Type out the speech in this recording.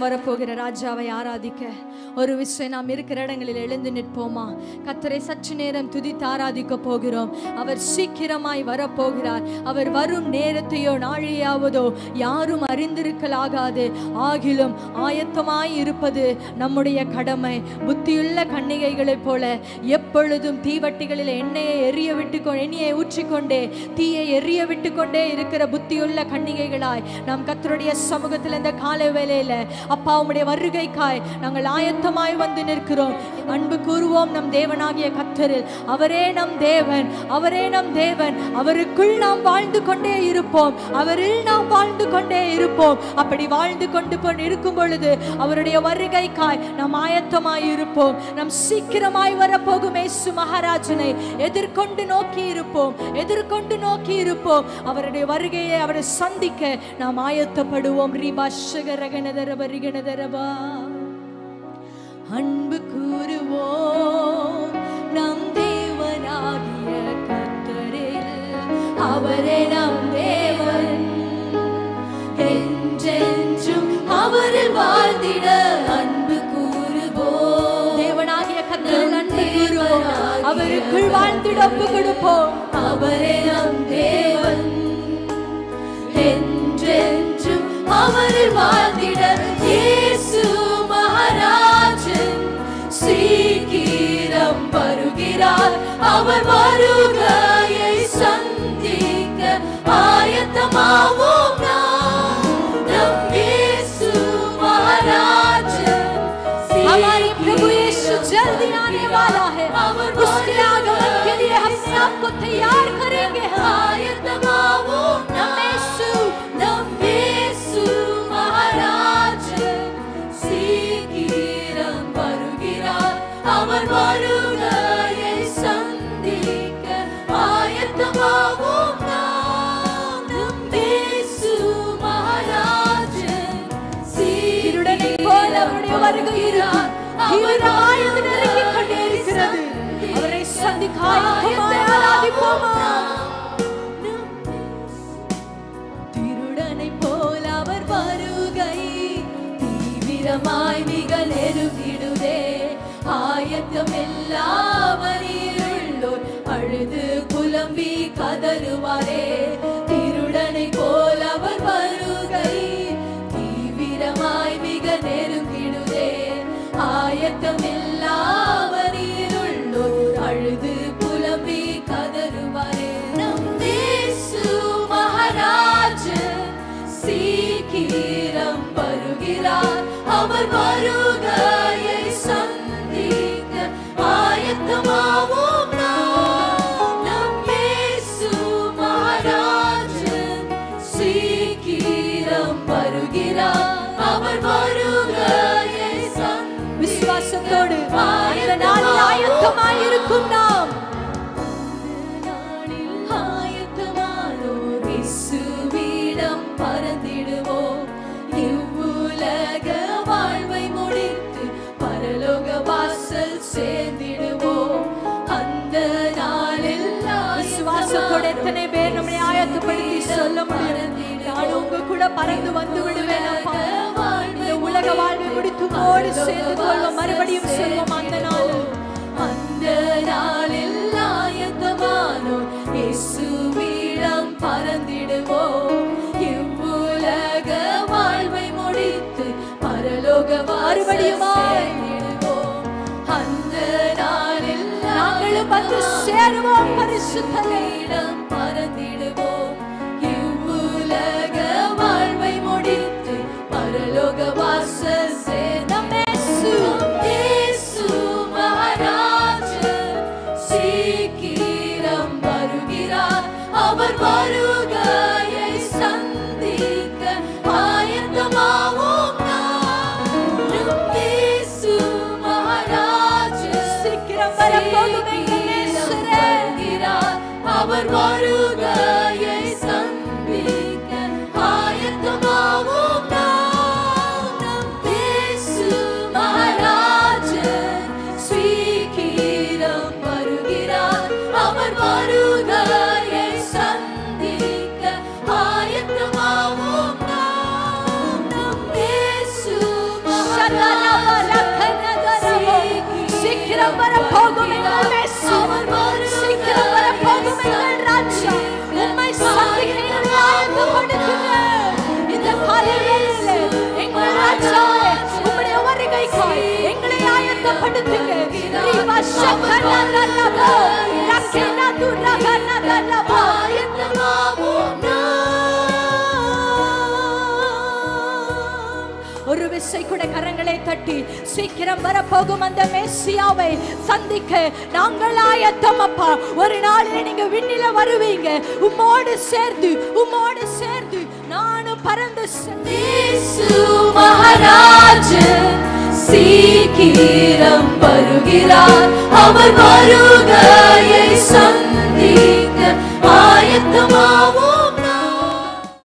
வரப்போகிற ராஜாவை ஆராதிக்க ஒரு விஷயம் நாம் இருக்கிற இடங்களில் எழுந்து நிற்போமா கத்தரை சற்று நேரம் துதித்து ஆராதிக்க போகிறோம் அவர் சீக்கிரமாய் வரப்போகிறார் அவர் வரும் நேரத்தையோ நாழியாவதோ யாரும் அறிந்திருக்கலாகாது ஆகிலும் ஆயத்தமாய் இருப்பது நம்முடைய கடமை புத்தியுள்ள கன்னிகைகளைப் போல எப்பொழுதும் தீவட்டிகளில் எண்ணெயை எரிய விட்டு கொ- எண்ணெயை ஊற்றிக்கொண்டே தீயை எரிய விட்டு கொண்டே இருக்கிற புத்தியுள்ள கன்னிகைகளாய் நாம் கத்தருடைய சமூகத்தில் இந்த காலை வேளையில அப்பா உம்முடைய வருகைக்காய் நாங்கள் ஆயத்தமாய் வந்து நிற்கிறோம் அன்பு கூறுவோம் நம் தேவனாகிய கத்தரில் அவரே நம் தேவன் அவரே நம் தேவன் அவருக்குள் நாம் வாழ்ந்து கொண்டே இருப்போம் அவரில் நாம் வாழ்ந்து கொண்டே இருப்போம் அப்படி வாழ்ந்து கொண்டு கொண்டு இருக்கும் பொழுது அவருடைய வருகைக்காய் நாம் ஆயத்தமாய் இருப்போம் நம் சீக்கிரமாய் வரப்போகும் இயேசு மகாராஜனை எதிர்கொண்டு நோக்கி இருப்போம் எதிர்கொண்டு நோக்கி இருப்போம் அவருடைய வருகையை அவரை சந்திக்க நாம் ஆயத்தப்படுவோம் ரீபா சுகரகனதரப ரிகனதரபா அன்பு கூறுவோம் நம் தேவனாகிய கர்த்தரில் அவரே நம் தேவன் என்றென்றும் அவரில் வாழ்ந்திட அன்பு கூறுவோம் தேவனாகிய கர்த்தரில் அன்பு கூறுவோம் அவருக்குள் வாழ்ந்திட ஒப்பு கொடுப்போம் அவரே நம் தேவன் என்றென்றும் அவரில் வாழ்ந்திட இயேசு மகாராஜன் சீக்கிரம் வருகிறார் அவர் வருகையை சந்திக்க ஆயத்தமாவோம் நாம் நம் இயேசு மகாராஜன் हमारे प्रभु यीशु जल्दी आने वाला है उसके आगमन के लिए अपने आप को तैयार करेंगे आयतमावो नमेशु नमेशु महाराज சீக்கிரம் வருகிறார் அவர் வருகையை சந்திக்க ஆயத்தமாவோம் நாம் நம் இயேசு மகாராஜன் சீருடனை போல அவருடைய வருகிறார் தீவிரமாய் அது நெருங்கிக் கொண்டே இருக்கிறது அவரை சந்திக்க ஆயத்தமாய் ஆராதிப்போமா திருடனை போல அவர் வருகை தீவிரமாய் மிக நெருங்கிடுதே ஆயத்தம் எல்லாவரியுள்ளோர் அழுது புலம்பி கதறுவாரே திருடனை போல அவர் வருகை தீவிரமாய் மிக நெருங்கிடுதே ஆயத்தம் எல்லாவரியுள்ளோர் அழுது புலம்பி கதறுவாரே நம் தேசு மகாராஜன் சீக்கிரம் வருகிறார் அவர் வருகையை சந்திக்க ஆயத்தமாவோம் நாம் நம் இயேசு மகாராஜன் சீக்கிரம் வருகிறார் அவர் வருகையை விசுவாசத்தோடு இந்த நாளில் ஆயத்தமாய் இருக்கும் நாம் ஆயத்தமானோர் இயேசுவிடம் பறந்திடுவோம் இவ்வுலக வாழ்வை முடித்து பரலோக வாசல் சேர்ந்திடுவோம் அந்த நாளில் விசுவாசத்தோட எத்தனை பேர் நம்மை ஆயத்தப்படுத்தி சொல்ல முடியும் நான் உங்க கூட பறந்து வந்து விடுவேன் அப்பா. இந்த உலக வாழ்வை முடித்து ஓடு சேர்ந்து கொள்வோம் மறுபடியும் சொல்வோம் அந்த நாள் அந்த நாளில் ஆயத்தமானோர் இயேசுவிடம் பறந்திடுவோம் இவ்வுலக வாழ்வை முடித்து பரலோக மறுபடியும் அந்த நாளில் நாங்களும் வந்து சேருவோம் பரிசுத்தலிடம் பறந்திடுவோம் இவ்வுலக வாழ்வை முடித்து பரலோக வாசல் சேதமேசு இயேசு மகாராஜன் சீக்கிரம் வருகிறார் அவர் வருகையை சந்திக்க ஆயத்தமாவோம் நாம் நம் இயேசு மகாராஜன் சீக்கிரம் வரப்போகும் எங்கள் நேசரே. அவர் வருகையை சந்திக்க ஆயத்தமாவோம் நாம் நம் இயேசு மகாராஜன் சீக்கிரம் வருகிறார் அவர் வருகையை சந்திக்க ஆயத்தமாவோம் நாம் நம் இயேசு சீக்கிரம் வரப்போகும் எங்கள் மேசி சீக்கிரம் வரப்போகும் எங்கள் ராஜா உம்மை சந்திக்க எங்களை ஆயத்தப்படுத்துங்க இந்த காலை வேளையிலே எங்கள் ராஜாவே உம்முடைய வருகைக்காய் எங்களை ஆயத்தப்படுத்துங்க ரிவா சக்கனா லலபோ ரக்கனா துரகனா லலபோ ஒரு விசை கூட கரங்களை தட்டி சீக்கிரம் வரப்போகும் அந்த மேசியாவை சந்திக்க நாங்கள் ஆயத்தம் அப்பா ஒரு நாளில் நீங்க விண்ணில வருவீங்க உம்மோடு சேர்ந்து உம்மோடு சேர்ந்து நானும் பறந்து இயேசு மகாராஜன் சீக்கிரம் வருகிறார் அவர்